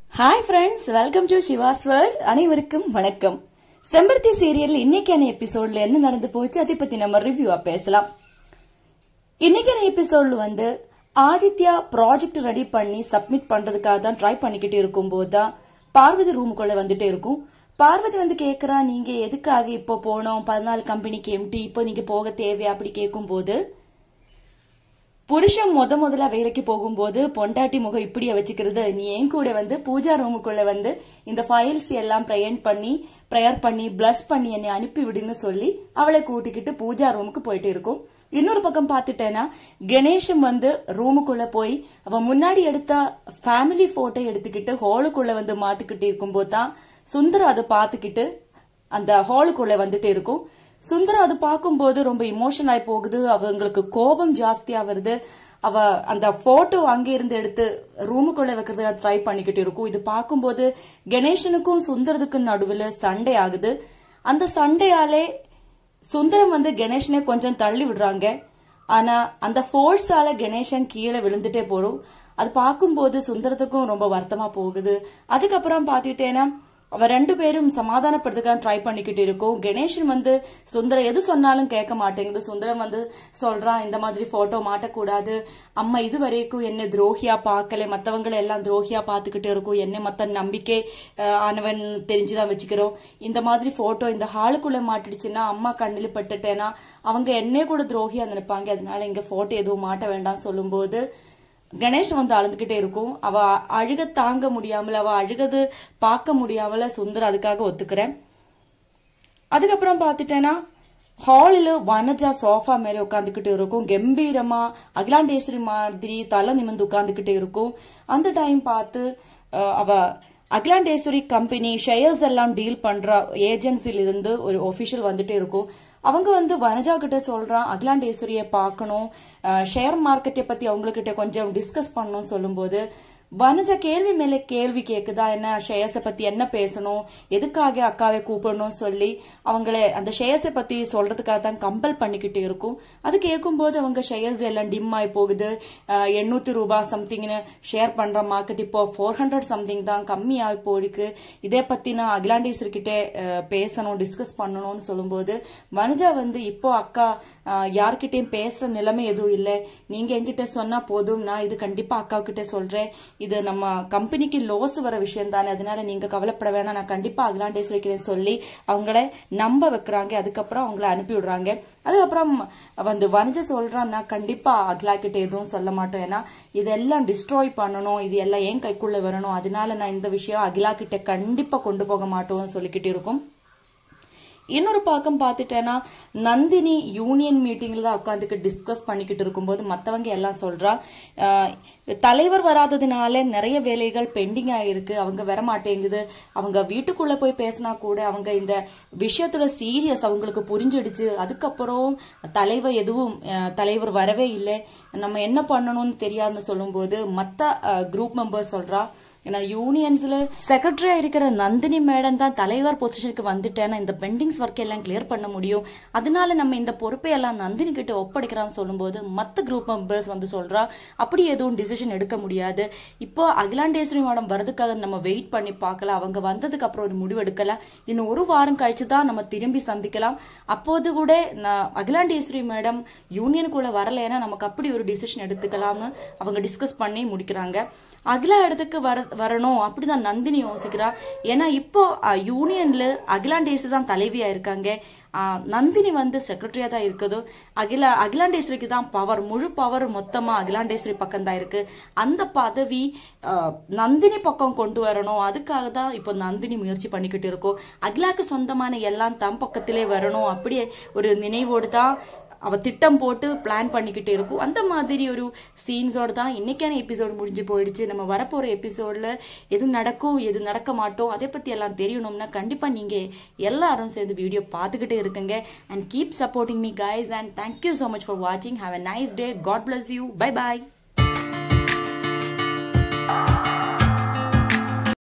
hi friends welcome to Siva's world அனைவருக்கும் வணக்கம் செம்பருத்தி சீரியல் இன்னைக்கான எபிசோட்ல என்ன நடந்து போச்சு அதை பத்தி நம்ம ரிவ்யூவா பேசலாம் இன்னைக்கான எபிசோட்ல வந்து ஆதித்யா ப்ராஜெக்ட் ரெடி பண்ணி சப்மிட் பண்றதுக்காக தான் ட்ரை பண்ணிக்கிட்டு இருக்கும்போது தான் பார்வதி ரூமுக்குள்ள வந்துட்டே இருக்கும் பார்வதி வந்து கேக்குறா நீங்க எதுக்காக இப்போ போனோம் பதினாலு கம்பெனிக்கு எம்டி இப்போ நீங்க போக தேவையா அப்படி கேட்கும்போது புருஷன் முத முதல்ல வேலைக்கு போகும்போது பொண்டாட்டி முகம் இப்படியே வச்சுக்கிறது நீ என் கூட வந்து பூஜா ரூமுக்குள்ள வந்து இந்த ஃபைல்ஸ் எல்லாம் ப்ரேயர் பண்ணி ப்ரேயர் பண்ணி பிளஸ் பண்ணி என்னை அனுப்பி விடுன்னு சொல்லி அவளை கூட்டிக்கிட்டு பூஜா ரூமுக்கு போயிட்டு இருக்கும் இன்னொரு பக்கம் பார்த்துட்டேன்னா கணேஷம் வந்து ரூமுக்குள்ள போய் அவன் முன்னாடி எடுத்த ஃபேமிலி போட்டோ எடுத்துக்கிட்டு ஹாலுக்குள்ள வந்து மாட்டிக்கிட்டு இருக்கும்போது தான் சுந்தரம் அதை பார்த்துக்கிட்டு அந்த ஹாலுக்குள்ள வந்துட்டு இருக்கும் சுந்தரம் அது பார்க்கும்போது ரொம்ப இமோஷன் ஆகி போகுது அவங்களுக்கு கோபம் ஜாஸ்தியா வருது அவ அந்த போட்டோ அங்கே இருந்து எடுத்து ரூமுக்குள்ள வைக்கிறதுக்கு ட்ரை பண்ணிக்கிட்டு இருக்கும் இது பார்க்கும்போது கணேசனுக்கும் சுந்தரத்துக்கும் நடுவில் சண்டை ஆகுது அந்த சண்டையாலே சுந்தரம் வந்து கணேசனை கொஞ்சம் தள்ளி விடுறாங்க ஆனா அந்த ஃபோர்ஸால கணேசன் கீழே விழுந்துட்டே போறோம் அது பார்க்கும்போது சுந்தரத்துக்கும் ரொம்ப வருத்தமா போகுது அதுக்கப்புறம் பார்த்துட்டேன்னா அவ ரெண்டு பேரும் சமாதானப்படுத்துக்கான ட்ரை பண்ணிக்கிட்டு இருக்கோம் கணேசன் வந்து சுந்தரம் எது சொன்னாலும் கேட்க மாட்டேங்குது சுந்தரம் வந்து சொல்றான் இந்த மாதிரி போட்டோ மாட்டக்கூடாது அம்மா இது வரைக்கும் என்ன துரோகியா பார்க்கல மத்தவங்களை எல்லாம் துரோகியா பார்த்துக்கிட்டு இருக்கும் என்ன மத்த நம்பிக்கை அஹ், ஆனவன் தெரிஞ்சுதான் வச்சுக்கிறோம் இந்த மாதிரி போட்டோ இந்த ஹாலுக்குள்ள மாட்டிடுச்சுன்னா அம்மா கண்ணில் பட்டுட்டேன்னா அவங்க என்னே கூட துரோகியா நினைப்பாங்க அதனால இங்க போட்டோ எதுவும் மாட்ட வேண்டாம் சொல்லும்போது கணேஷ் வந்து அழுதுகிட்டே இருக்கும் அவ அழுக தாங்க முடியாமல் அவ அழுகது பார்க்க முடியாமல சுந்தர் அதுக்காக ஒத்துக்கிறேன் அதுக்கப்புறம் பார்த்துட்டேன்னா ஹாலில் வனஜா சோஃபா மேலே உட்காந்துக்கிட்டு இருக்கும் கம்பீரமா அகிலாண்டேஸ்வரி மாதிரி தலை நிமிந்து உட்காந்துக்கிட்டு இருக்கும் அந்த டைம் பார்த்து அஹ், அவ அகிலாண்டேஸ்வரி கம்பெனி ஷேர்ஸ் எல்லாம் டீல் பண்ற ஏஜென்சில இருந்து ஒரு ஒஃபிஷியல் வந்துட்டே இருக்கும் அவங்க வந்து வனஜா கிட்ட சொல்றான் அகிலாண்டேஸ்வரியை பார்க்கணும் ஷேர் மார்க்கெட்டை பத்தி அவங்கக்கிட்ட கொஞ்சம் டிஸ்கஸ் பண்ணணும் சொல்லும்போது வனஜா கேள்வி மேல கேள்வி கேக்குதா என்ன ஷேர்ஸை பத்தி என்ன பேசணும் எதுக்காக அக்காவை கூப்பிடணும் சொல்லி அவங்கள அந்த ஷேர்ஸை பத்தி சொல்றதுக்காக தான் கம்பல் பண்ணிக்கிட்டு இருக்கும் அது கேட்கும்போது அவங்க ஷேர்ஸ் எல்லாம் டிம் ஆகி போகுது அஹ், எண்ணூத்தி ரூபாய் சம்திங்னு ஷேர் பண்ற மார்க்கெட் இப்போ ஃபோர் ஹண்ட்ரட் சம்திங் தான் கம்மி ஆகி போயிருக்கு இதே பத்தி நான் அகிலாண்டேஸ்வரி கிட்ட அஹ், பேசணும் டிஸ்கஸ் பண்ணணும்னு சொல்லும்போது வனஜா வந்து இப்போ அக்கா அஹ், யார்கிட்டயும் பேசுற நிலைமை எதுவும் இல்லை நீங்க என்கிட்ட சொன்னா போதும் நான் இது கண்டிப்பா அக்கா கிட்ட சொல்றேன் இது நம்ம கம்பெனிக்கு லோஸ் வர விஷயம் தானே அதனால நீங்க கவலைப்பட வேணாம் நான் கண்டிப்பா அகிலாண்டேஸ்வரி கிட்ட சொல்லி அவங்கள நம்ப வைக்கிறாங்க அதுக்கப்புறம் அவங்கள அனுப்பி விடுறாங்க அதுக்கப்புறம் வந்து வனஜா சொல்றான் நான் கண்டிப்பா அகிலா கிட்ட எதுவும் சொல்ல மாட்டேன் ஏன்னா இதெல்லாம் டிஸ்ட்ராய் பண்ணணும் இது எல்லாம் ஏன் கைக்குள்ள வரணும் அதனால நான் இந்த விஷயம் அகிலா கிட்ட கண்டிப்பா கொண்டு போக மாட்டோம்னு சொல்லிக்கிட்டு இருக்கும் இன்னொரு பக்கம் பார்த்துட்டேன்னா நந்தினி யூனியன் மீட்டிங்ல தான் உட்காந்துக்கு டிஸ்கஸ் பண்ணிக்கிட்டு இருக்கும்போது மற்றவங்க எல்லாம் சொல்றா அஹ், தலைவர் வராததுனால நிறைய வேலைகள் பெண்டிங் ஆயிருக்கு அவங்க வர மாட்டேங்குது அவங்க வீட்டுக்குள்ள போய் பேசினா கூட அவங்க இந்த விஷயத்தோட சீரியஸ் அவங்களுக்கு புரிஞ்சிடுச்சு அதுக்கப்புறம் தலைவர் எதுவும் அஹ், தலைவர் வரவே இல்லை நம்ம என்ன பண்ணணும்னு தெரியாதுன்னு சொல்லும்போது மற்ற குரூப் மெம்பர்ஸ் சொல்றா ஏன்னா யூனியன்ஸ்ல செக்ரட்டரியா இருக்கிற நந்தினி மேடம் தான் தலைவர் பொசிஷனுக்கு வந்துட்டேன்னா இந்த பெண்டிங்ஸ் ஒர்க் எல்லாம் கிளியர் பண்ண முடியும் அதனால நம்ம இந்த பொறுப்பை எல்லாம் நந்தினி கிட்ட ஒப்படைக்கிறான்னு சொல்லும்போது மத்த குரூப் மெம்பர்ஸ் வந்து சொல்றா அப்படி எதுவும் டிசிஷன் எடுக்க முடியாது இப்போ அகிலாண்டேஸ்வரி மேடம் வரதுக்காக நம்ம வெயிட் பண்ணி பார்க்கலாம் அவங்க வந்ததுக்கு அப்புறம் ஒரு முடிவு எடுக்கலாம் இன்னும் ஒரு வாரம் கழிச்சு தான் நம்ம திரும்பி சந்திக்கலாம் அப்போது கூட நான் அகிலாண்டேஸ்வரி மேடம் யூனியனுக்குள்ள வரலைன்னா நமக்கு அப்படி ஒரு டிசிஷன் எடுத்துக்கலாம்னு அவங்க டிஸ்கஸ் பண்ணி முடிக்கிறாங்க அகிலா இடத்துக்கு வர வரணும் அப்படிதான் நந்தினி யோசிக்கிறா ஏன்னா இப்போ அஹ், யூனியன்ல அகிலாண்டேஸ்வரி தான் தலைவியா இருக்காங்க அஹ், நந்தினி வந்து செக்ரட்டரியா தான் இருக்குது அகிலா அகிலாண்டேஸ்வரிக்கு தான் பவர் முழு பவர் மொத்தமா அகிலாண்டேஸ்வரி பக்கம் தான் இருக்கு அந்த பதவி அஹ், நந்தினி பக்கம் கொண்டு வரணும் அதுக்காக தான் இப்போ நந்தினி முயற்சி பண்ணிக்கிட்டு இருக்கோம் அகிலாக்கு சொந்தமான எல்லாம் தம் பக்கத்திலே வரணும் அப்படியே ஒரு நினைவோடு தான் அவ திட்டம் போட்டு பிளான் பண்ணிக்கிட்டு இருக்கும் அந்த மாதிரி ஒரு சீன்ஸோட தான் இன்னைக்கான எபிசோடு முடிஞ்சு போயிடுச்சு நம்ம வரப்போற எபிசோட்ல எது நடக்கும் எது நடக்க மாட்டோம் அதை பத்தி எல்லாம் தெரியணும்னா கண்டிப்பா நீங்க எல்லாரும் சேர்ந்து வீடியோ பார்த்துக்கிட்டே இருக்குங்க and keep supporting me guys and thank you so much for வாட்சிங் have a nice day God bless you bye bye